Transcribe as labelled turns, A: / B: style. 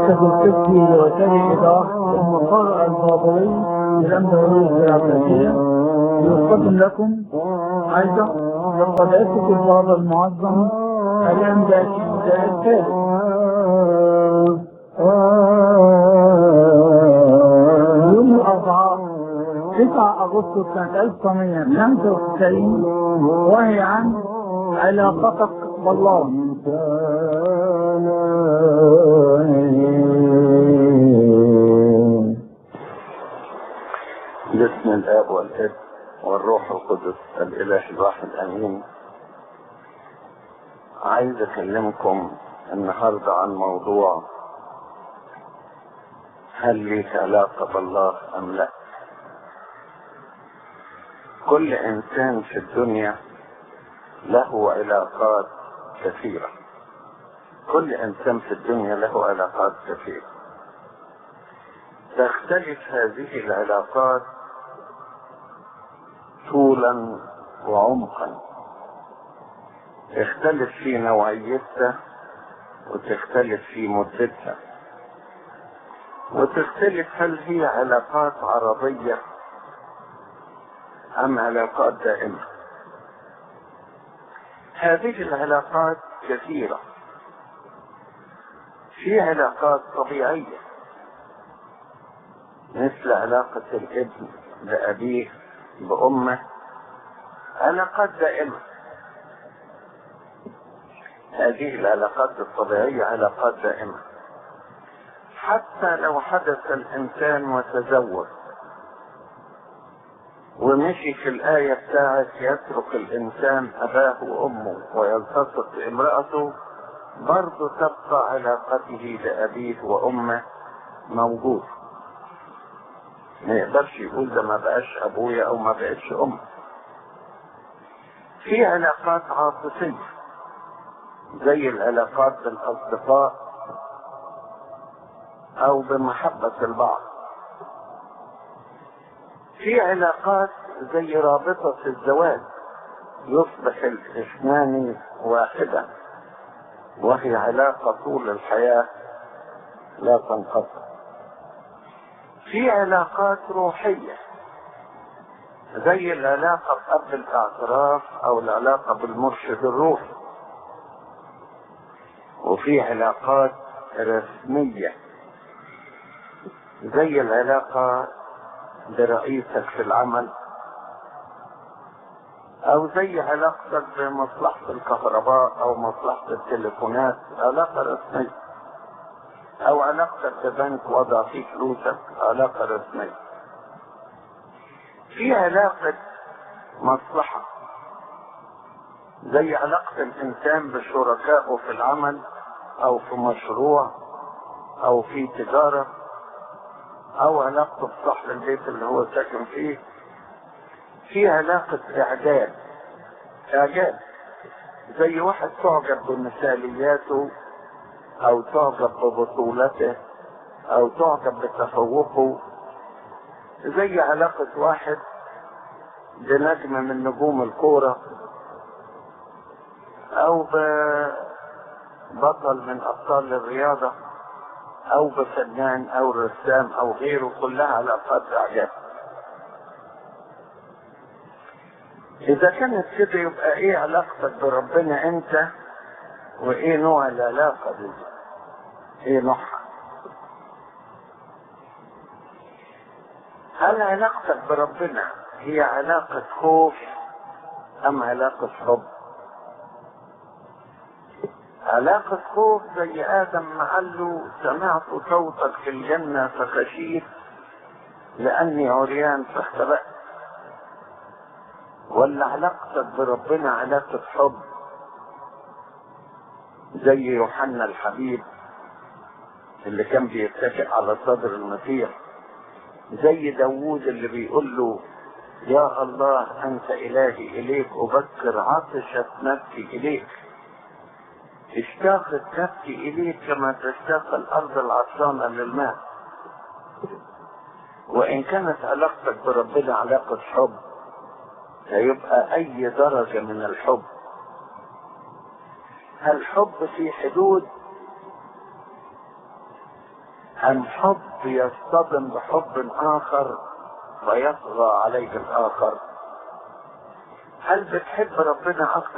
A: مركز الفكري لوسائل الإيضاح المقر البابوي للأمبراطورية العباسية يقدم لكم أيضا لقداسة البابا المعظم الأنباتي الثالث يوم الأربعاء 9 أغسطس سنة 1995 وهي عن علاقتك بالله
B: باسم الاب والابن والروح القدس الاله الواحد امين عايز اكلمكم النهارده عن موضوع هل ليك علاقه بالله ام لا كل انسان في الدنيا له علاقات كثيره كل انسان في الدنيا له علاقات كثيره تختلف هذه العلاقات طولا وعمقا تختلف في نوعيتها وتختلف في مدتها وتختلف هل هي علاقات عرضية أم علاقات دائمة هذه العلاقات كثيرة في علاقات طبيعية مثل علاقة الابن بأبيه بأمه علاقات دائمة هذه العلاقات الطبيعية علاقات دائمة حتى لو حدث الإنسان وتزوج ومشي في الآية بتاعت يترك الإنسان أباه وأمه ويلتصق بامرأته برضه تبقى علاقته بأبيه وأمه موجود ما يقدرش يقول ده ما بقاش ابويا او ما بقتش ام في علاقات عاطفية زي العلاقات بالاصدقاء او بمحبة البعض في علاقات زي رابطة الزواج يصبح الاثنان واحدا وهي علاقة طول الحياة لا تنقطع في علاقات روحية زي العلاقة بأب الاعتراف أو العلاقة بالمرشد الروحي وفي علاقات رسمية زي العلاقة برئيسك في العمل أو زي علاقتك بمصلحة الكهرباء أو مصلحة التليفونات علاقة رسمية او علاقتك ببنك وضع فيه فلوسك علاقة رسمية في علاقة مصلحة زي علاقة الانسان بشركائه في العمل او في مشروع او في تجارة او علاقته بصاحب البيت اللي هو ساكن فيه في علاقة اعجاب اعجاب زي واحد تعجب بمثالياته او تعجب ببطولته او تعجب بتفوقه زي علاقة واحد بنجم من نجوم الكورة او ببطل من ابطال الرياضة او بفنان او رسام او غيره كلها علاقات اعجاب اذا كانت كده يبقى ايه علاقتك بربنا انت وايه نوع العلاقة دي ايه نوعها هل علاقتك بربنا هي علاقة خوف ام علاقة حب علاقة خوف زي ادم ما قال له سمعت صوتك في الجنة فخشيت لاني عريان فاختبأت ولا علاقتك بربنا علاقة حب زي يوحنا الحبيب اللي كان بيتكئ على صدر المسيح زي داوود اللي بيقول له يا الله انت الهي اليك ابكر عطشت نفسي اليك اشتاقت نفسي اليك كما تشتاق الارض العطشانه للماء وان كانت علاقتك بربنا علاقه حب هيبقى اي درجه من الحب هل حب في حدود أم حب يصطدم بحب آخر ويطغى عليه الآخر هل بتحب ربنا أكثر